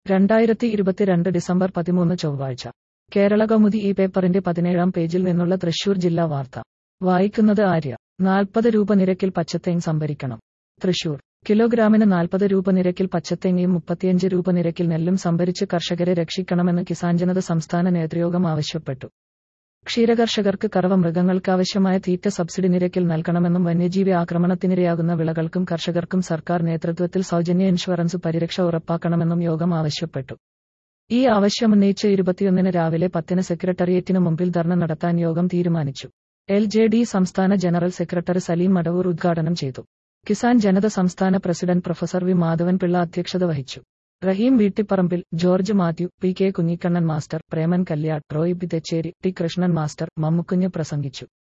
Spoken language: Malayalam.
രണ്ടായിരത്തി ഇരുപത്തിരണ്ട് ഡിസംബർ പതിമൂന്ന് ചൊവ്വാഴ്ച കേരള കൗമുദി ഈ പേപ്പറിന്റെ പതിനേഴാം പേജിൽ നിന്നുള്ള തൃശൂർ ജില്ലാ വാർത്ത വായിക്കുന്നത് ആര്യ നാൽപ്പത് രൂപ നിരക്കിൽ പച്ചത്തേങ് സംഭരിക്കണം തൃശൂർ കിലോഗ്രാമിന് നാൽപ്പത് രൂപ നിരക്കിൽ പച്ചത്തേങ്ങയും മുപ്പത്തിയഞ്ച് രൂപ നിരക്കിൽ നെല്ലും സംഭരിച്ച് കർഷകരെ രക്ഷിക്കണമെന്ന് കിസാൻ ജനത സംസ്ഥാന നേതൃയോഗം ആവശ്യപ്പെട്ടു ക്ഷീരകർഷകർക്ക് കറവ മൃഗങ്ങൾക്കാവശ്യമായ തീറ്റ സബ്സിഡി നിരക്കിൽ നൽകണമെന്നും വന്യജീവി ആക്രമണത്തിനിരയാകുന്ന വിളകൾക്കും കർഷകർക്കും സർക്കാർ നേതൃത്വത്തിൽ സൗജന്യ ഇൻഷുറൻസ് പരിരക്ഷ ഉറപ്പാക്കണമെന്നും യോഗം ആവശ്യപ്പെട്ടു ഈ ആവശ്യമുന്നയിച്ച് ഇരുപത്തിയൊന്നിന് രാവിലെ പത്തിന് സെക്രട്ടേറിയറ്റിന് മുമ്പിൽ ധർണ നടത്താൻ യോഗം തീരുമാനിച്ചു എൽ ജെ ഡി സംസ്ഥാന ജനറൽ സെക്രട്ടറി സലീം മടവൂർ ഉദ്ഘാടനം ചെയ്തു കിസാൻ ജനത സംസ്ഥാന president professor V Madhavan Pillai അധ്യക്ഷത വഹിച്ചു Rahim Veettipparambil George Mathew P K Kunhikannan master Preman Kalliad Roy B Thecheri T Krishnan master Mammukunju പ്രസംഗിച്ചു